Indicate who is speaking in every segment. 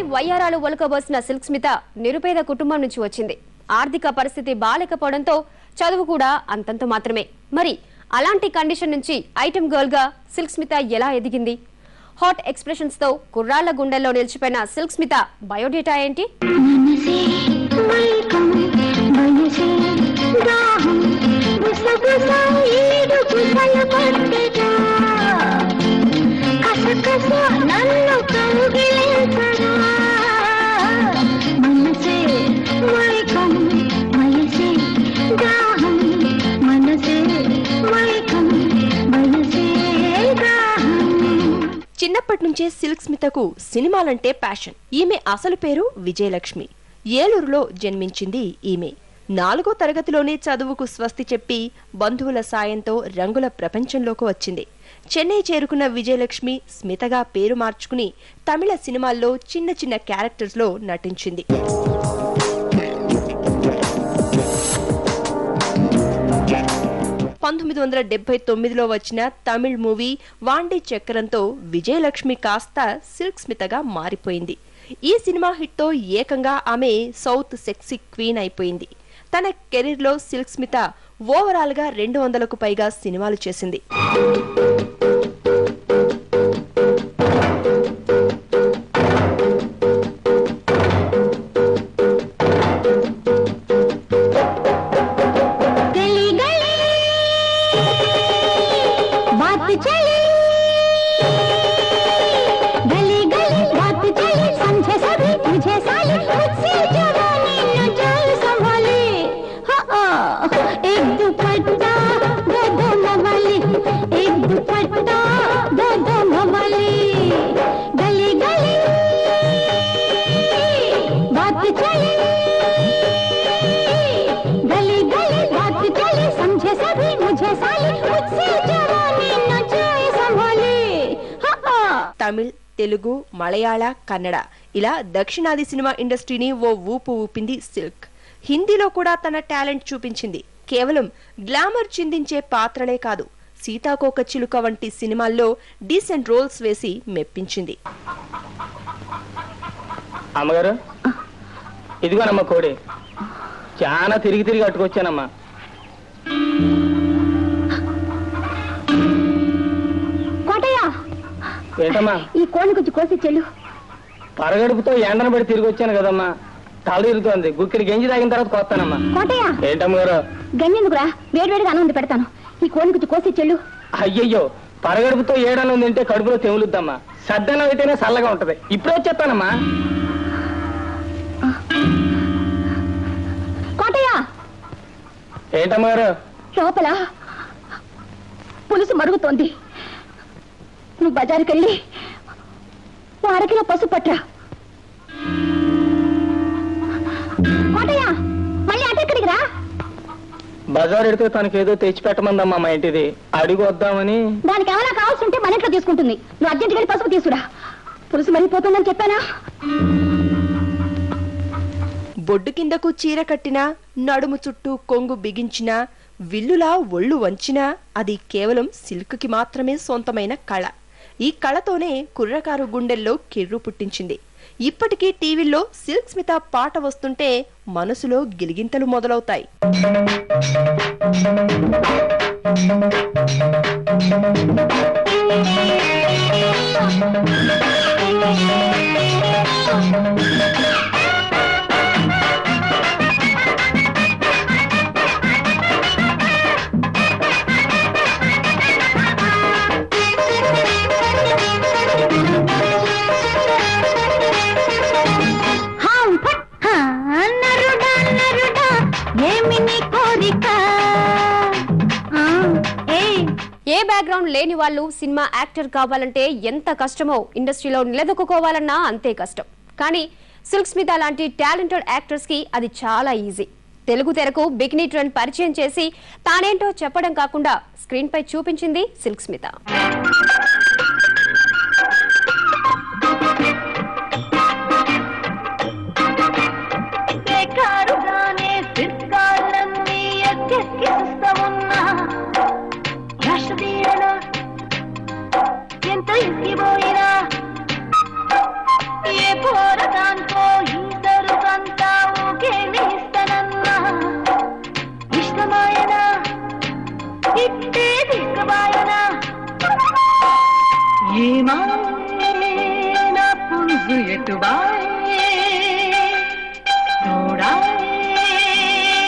Speaker 1: వయ్యారాలు ఒలకబోసిన silk Smitha నిరుపేద కుటుంబం నుంచి వచ్చింది ఆర్థిక పరిస్థితి బాలేకపోవడంతో చదువు కూడా అంతంత మాత్రమే మరి అలాంటి కండిషన్ నుంచి ఐటమ్ గర్ల్ గా సిల్క్ స్మిత ఎలా ఎదిగింది హాట్ ఎక్స్ప్రెషన్స్ తో కుర్రాళ్ల గుండెల్లో నిలిచిపోయిన సిల్క్ స్మిత బయోడేటా ఏంటి
Speaker 2: మనసే మైకం మనసే దాహం గుసగుస ఏడు గుసలు పట్టగా కసకస నన్ను కౌగిలించగా మనసే మైకం మనసే దాహం మనసే మైకం మనసే దాహం
Speaker 3: చిన్నప్పటి నుంచే సిల్క్ స్మితకు సినిమాలంటే ప్యాషన్ ఈమె అసలు పేరు విజయలక్ష్మి ఏలూరులో జన్మించింది ఈమె నాలుగో తరగతిలోనే చదువుకు స్వస్తి చెప్పి బంధువుల సాయంతో రంగుల ప్రపంచంలోకి వచ్చింది చెన్నై చేరుకున్న విజయలక్ష్మి స్మితగా పేరు మార్చుకుని తమిళ సినిమాల్లో చిన్న చిన్న క్యారెక్టర్స్లో నటించింది పంతొమ్మిది వందల డెబ్బై తొమ్మిదిలో వచ్చిన తమిళ్ మూవీ వాండి చక్రంతో విజయలక్ష్మి కాస్త సిల్క్ స్మితగా మారిపోయింది ఈ సినిమా హిట్తో ఏకంగా ఆమె సౌత్ సెక్సీ క్వీన్ అయిపోయింది తన కెరీర్లో సిల్క్ స్మిత ఓవరాల్ గా రెండు వందలకు పైగా సినిమాలు చేసింది
Speaker 2: गली गली बात चली गली गली बात चली समझे सभी मुझे साली मुझसे जवानी न जाल संभाले हाँ एक दुपट्टा दो दो मवाली एक दुपट्टा दो दो मवाली गली गली बात चली गली गली बात चली समझे सभी मुझे साली मुझसे जवानी न जाए संभाले हाँ हाँ
Speaker 3: తమిళ్ తెలుగు మలయాళ కన్నడ ఇలా దక్షిణాది సినిమా ఇండస్ట్రీని ఓ ఊపు ఊపింది సిల్క్ హిందీలో కూడా తన టాలెంట్ చూపించింది కేవలం గ్లామర్ చిందించే పాత్రలే కాదు సీతాకోక చిలుక వంటి సినిమాల్లో డీసెంట్ రోల్స్ వేసి మెప్పించింది
Speaker 4: అమ్మగారు ఇదిగోనమ్మా కోడి చాలా తిరిగి తిరిగి అట్టుకొచ్చానమ్మా
Speaker 2: కోటయ్య
Speaker 4: ఏంటమ్మా
Speaker 2: ఈ కోడిని కొంచెం కోసి చెల్లు
Speaker 4: పరగడుపుతో ఎండను పడి తిరిగి వచ్చాను కదమ్మా తల ఇరుగుతోంది గుక్కిడి గంజి తాగిన తర్వాత కొత్తానమ్మా
Speaker 2: కోటయ్య
Speaker 4: ఏంటమ్మగారు
Speaker 2: గంజెందుకురా వేడివేడిగా అన్నం ఉంది పెడతాను ఈ కోడిని కొంచెం కోసి చెల్లు
Speaker 4: అయ్యయ్యో పరగడుపుతో ఏడన్నం తింటే కడుపులో తెములుద్దమ్మా సద్దన్నం అయితేనే చల్లగా ఉంటది ఇప్పుడే వచ్చేస్తానమ్మా
Speaker 2: కోటయ్య
Speaker 4: ఏంటమ్మగారు
Speaker 2: లోపల పులుసు మరుగుతోంది నువ్వు బజారుకి వెళ్ళి ఓ అరకిలో పసుపు పట్రా కోటయ్య మళ్ళీ అటు ఎక్కడికి రా
Speaker 4: బజార్ ఎడితే తనకేదో తెచ్చి పెట్టమందమ్మా మా ఇంటిది అడిగి వద్దామని
Speaker 2: దానికి ఏమైనా కావాల్సి ఉంటే మన ఇంట్లో తీసుకుంటుంది నువ్వు అర్జెంట్ వెళ్ళి పసుపు తీసుకురా పులుసు మరిగిపోతుందని చెప్పానా
Speaker 3: బొడ్డు కిందకు చీర కట్టినా నడుము చుట్టూ కొంగు బిగించినా విల్లులా ఒళ్ళు వంచినా అది కేవలం సిల్క్కి మాత్రమే సొంతమైన కళ ఈ కళతోనే కుర్రకారు గుండెల్లో కిర్రు పుట్టించింది ఇప్పటికీ టీవీల్లో సిల్క్ స్మిత పాట వస్తుంటే మనసులో గిలిగింతలు మొదలవుతాయి
Speaker 2: హాం ఫట్ హా, నరుడా నరుడా ఏమి నీ కోరిక ఆ, ఏయ్
Speaker 1: ఏ బ్యాక్గ్రౌండ్ లేని వాళ్ళు సినిమా యాక్టర్ కావాలంటే ఎంత కష్టమో ఇండస్ట్రీలో నిలదొక్కుకోవాలన్నా అంతే కష్టం కానీ సిల్క్ స్మిత లాంటి టాలెంటెడ్ యాక్టర్స్ కి అది చాలా ఈజీ తెలుగు తెరకు బికినీ ట్రెండ్ పరిచయం చేసి తానేంటో చెప్పడం కాకుండా స్క్రీన్ పై చూపించింది సిల్క్ స్మిత
Speaker 2: బేకారుగానే సిద్ధాలన్నీ ఎక్కెక్కి చూస్తా ఉన్నా రాష్ట్రీయనా ఎంత ఎక్కిపోయినా ఏ పోరగా
Speaker 5: ఎటువాయే తోడాయే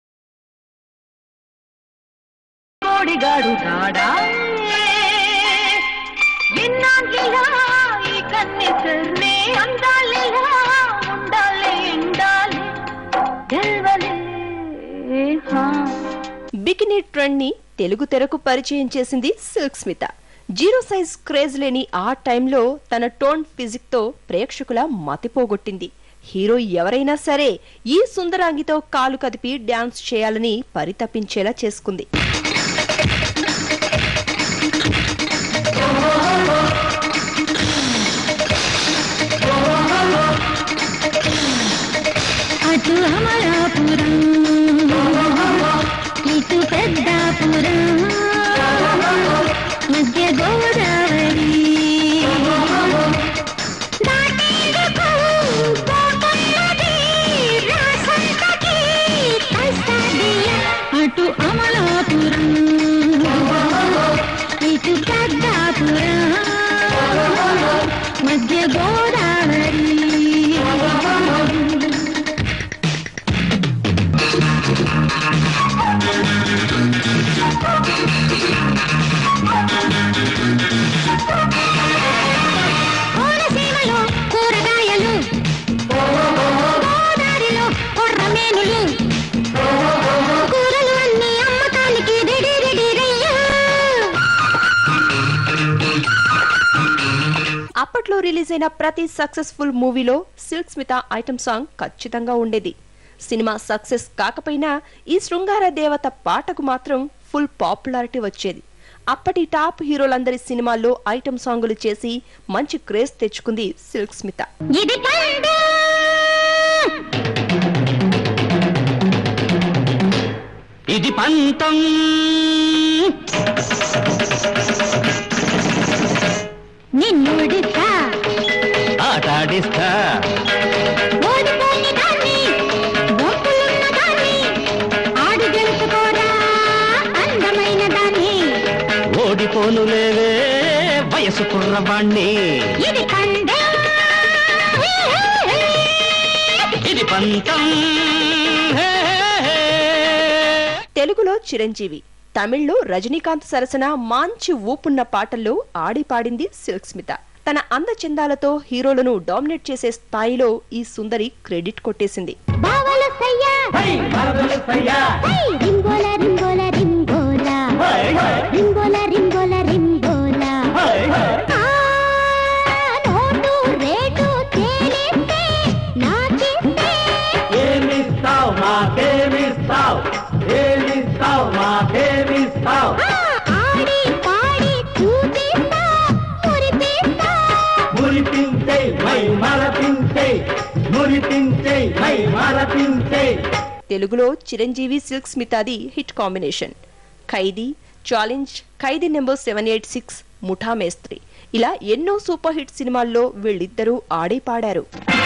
Speaker 5: కోడిగాడు రాడాయే ఎన్నాళ్ళిలా ఈ కన్నెసర్నే అందాలిలా ఉండాలి ఉండాలి గెలవలే హా
Speaker 3: బికినీ ట్రెండ్ ని తెలుగు తెరకు పరిచయం చేసింది Silk Smitha zero size craze లేని ఆ టైంలో తన టోన్ ఫిజిక్ తో ప్రేక్షకుల మతిపోగొట్టింది హీరో ఎవరైనా సరే ఈ సుందరాంగితో కాలు కదిపి డాన్స్ చేయాలని పరితపించేలా చేసుకుంది
Speaker 2: అటు అమలాపురం ఇటు పెద్దాపురం మధ్య గోదావరి దాటేందుకు పోతున్నది రాసంతకి కస్తడియ. అటు అమలాపురం ఇటు పెద్దాపురం మధ్య గోదావరి కోనసీమలో కూరగాయలు గోదావరిలో కొర్రమేనులు కూరలు అన్ని అమ్మకానికి రెడీ రెడీ రయ్యా
Speaker 3: అప్పట్లో రిలీజ్ అయిన ప్రతి సక్సెస్ఫుల్ మూవీలో సిల్క్ స్మిత ఐటమ్ సాంగ్ ఖచ్చితంగా ఉండేది సినిమా సక్సెస్ కాకపోయినా ఈ శృంగార దేవత పాటకు మాత్రం ఫుల్ పాపులారిటీ వచ్చేది అప్పటి టాప్ హీరోలందరి సినిమాల్లో ఐటమ్ సాంగులు చేసి మంచి క్రేజ్ తెచ్చుకుంది సిల్క్ స్మిత
Speaker 2: ఇది పండు
Speaker 4: ఇది పంతం
Speaker 2: నిన్నుడిసా
Speaker 4: ఆటాడిస్తా
Speaker 2: ఓడిపోని దాన్ని బొంకులున్న దాన్ని ఆడి గెలుచుకోరా అందమైన దాన్ని
Speaker 4: ఓడిపోనులేవే వయసు కుర్రవాణ్ణి
Speaker 2: ఇది కండే
Speaker 4: ఇది పంతం హే, హే, హే.
Speaker 3: తెలుగులో చిరంజీవి తమిళ్లో రజనీకాంత్ సరసన మంచి ఊపున్న పాటల్లో ఆడి పాడింది సిల్క్ స్మిత తన అందచందాలతో హీరోలను డామినేట్ చేసే స్థాయిలో ఈ సుందరి క్రెడిట్ కొట్టేసింది
Speaker 2: బావలు సయ్యా
Speaker 4: హై, మరదలు సయ్యా.
Speaker 2: హై, రింబోల రింబోల రింబోల
Speaker 4: హై, హై,
Speaker 2: రింబోల రింబోల రింబోల
Speaker 4: హై, హై.
Speaker 2: ఆ, నోటు రేటు తేలిస్తే నాకిస్తే
Speaker 4: ఏమిస్తావ్ మాకేమిస్తావ్ ఏమిస్తావ్ మాకేమిస్తావ్
Speaker 2: ఆ, ఆడి పాడి చూపిస్తా మురిపిస్తా
Speaker 4: మురిపించే మై మరపించే మురిపించే మై మరపించే
Speaker 3: తెలుగులో చిరంజీవి సిల్క్ స్మితాది hit combination Khaidi challenge Khaidi number seven eight six Mutha Mestri ఇలా ఎన్నో సూపర్ హిట్ సినిమాల్లో వీళ్ళిద్దరూ ఆడి పాడారు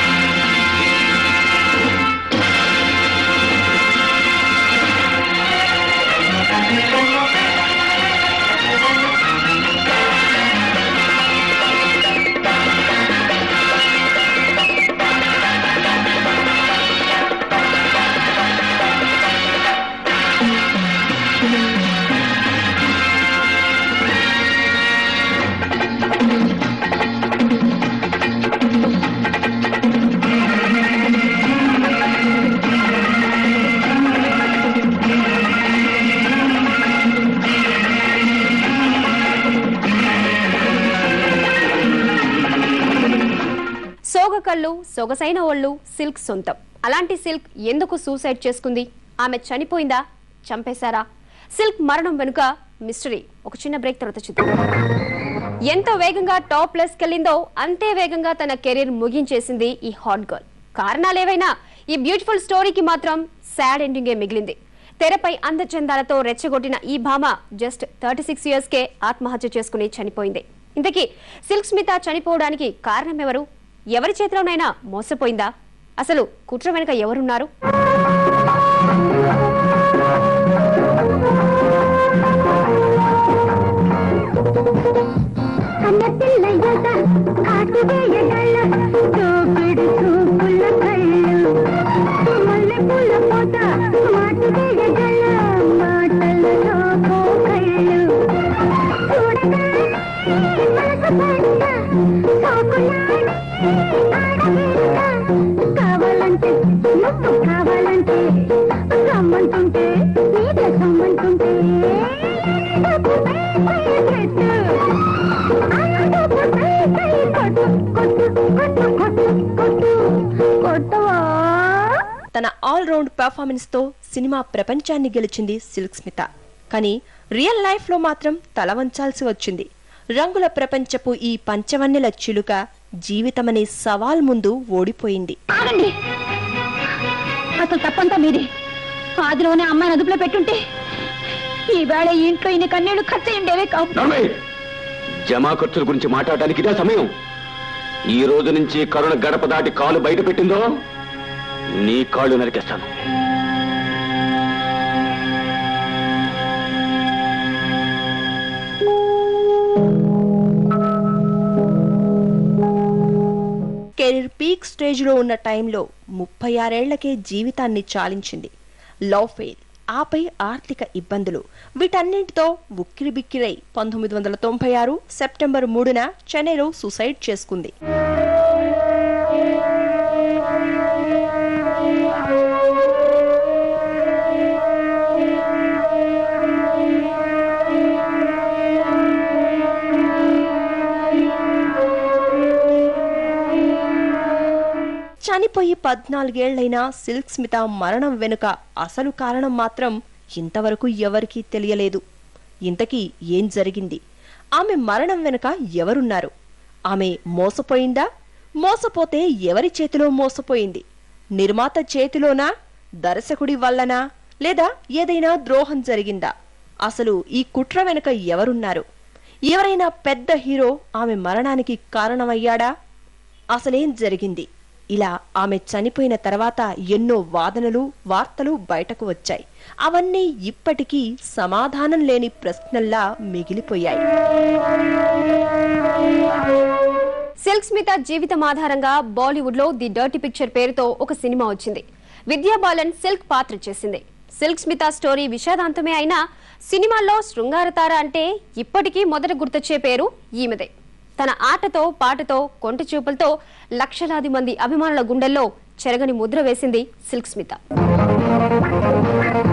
Speaker 1: సోగ కళ్ళు సొగసైన ఒళ్ళు సిల్క్ సొంతం అలాంటి సిల్క్ ఎందుకు సూసైడ్ చేసుకుంది ఆమె చనిపోయిందా చంపేశారా సిల్క్ మరణం వెనుక మిస్టరీ ఒక చిన్న బ్రేక్ తర్వాత చూద్దాం ఎంత వేగంగా టాప్ ప్లస్ కెళ్ళిందో అంతే వేగంగా తన కెరీర్ ముగించేసింది ఈ హాట్ గర్ల్ కారణాలేవైనా ఈ బ్యూటిఫుల్ స్టోరీకి మాత్రం సాడ్ ఎండింగే మిగిలింది తెరపై అందచందాలతో రెచ్చగొట్టిన ఈ భామ జస్ట్ థర్టీ సిక్స్ ఇయర్స్ కే ఆత్మహత్య చేసుకుని చనిపోయింది ఇంతకీ సిల్క్ స్మిత చనిపోవడానికి కారణం ఎవరు ఎవరి చేతిలోనైనా మోసపోయిందా అసలు కుట్ర వెనుక ఎవరున్నారు
Speaker 2: కన్న పిల్ల యుత కాటు వేయగల పెట్టు అందుకు సై సై కొట్టు కొట్టు కొట్టు కొట్టు కొట్టు కొట్టవా
Speaker 3: తన ఆల్ రౌండ్ పెర్ఫార్మెన్స్ తో సినిమా ప్రపంచాన్ని గెలిచింది సిల్క్ స్మిత కానీ రియల్ లైఫ్ లో మాత్రం తల వంచాల్సి వచ్చింది రంగుల ప్రపంచపు ఈ పంచవన్నెల చిలుక జీవితమనే సవాల్ ముందు ఓడిపోయింది
Speaker 2: ఆగండి అసలు తప్పంతా మీది ఆదిలోనే అమ్మాయిని అదుపులో పెట్టుంటే ఈవేళ ఈ ఇంట్లో ఇన్ని కన్నీళ్లు ఖర్చు ఉండేవే కావు
Speaker 6: నడవే. జమా ఖర్చుల గురించి మాట్లాడడానికి ఇదే సమయం ఈ రోజు నుంచి కరుణ గడప దాటి కాలు బయట పెట్టిందో నీ కాళ్ళు నరికేస్తాను
Speaker 3: కెరీర్ పీక్ స్టేజ్ లో ఉన్న టైంలో ముప్పై ఆరేళ్లకే జీవితాన్ని చాలించింది లవ్ ఫెయిల్ ఆపై ఆర్థిక ఇబ్బందులు వీటన్నింటితో ఉక్కిరిబిక్కిరై పంతొమ్మిది వందల తొంభై ఆరు సెప్టెంబర్ మూడున చెన్నైలో సూసైడ్ చేసుకుంది చనిపోయి పద్నాలుగేళ్లైనా సిల్క్ స్మిత మరణం వెనుక అసలు కారణం మాత్రం ఇంతవరకు ఎవరికీ తెలియలేదు ఇంతకీ ఏం జరిగింది ఆమె మరణం వెనుక ఎవరున్నారు ఆమె మోసపోయిందా మోసపోతే ఎవరి చేతిలో మోసపోయింది నిర్మాత చేతిలోనా దర్శకుడి వల్లనా లేదా ఏదైనా ద్రోహం జరిగిందా అసలు ఈ కుట్ర వెనుక ఎవరున్నారు ఎవరైనా పెద్ద హీరో ఆమె మరణానికి కారణమయ్యాడా అసలేం జరిగింది ఇలా ఆమె చనిపోయిన తర్వాత ఎన్నో వాదనలు వార్తలు బయటకు వచ్చాయి అవన్నీ ఇప్పటికీ సమాధానం లేని ప్రశ్నల్లా మిగిలిపోయాయి
Speaker 1: సిల్క్ స్మిత జీవితం ఆధారంగా బాలీవుడ్ లో ది డర్టీ పిక్చర్ పేరుతో ఒక సినిమా వచ్చింది విద్యా బాలన్ సిల్క్ పాత్ర చేసింది సిల్క్ స్మిత స్టోరీ విషాదాంతమే అయినా సినిమాల్లో శృంగారతార అంటే ఇప్పటికీ మొదట గుర్తొచ్చే పేరు ఈమెదే తన ఆటతో పాటతో కొంటి చూపులతో లక్షలాది మంది అభిమానుల గుండెల్లో చెరగని ముద్ర వేసింది సిల్క్ స్మిత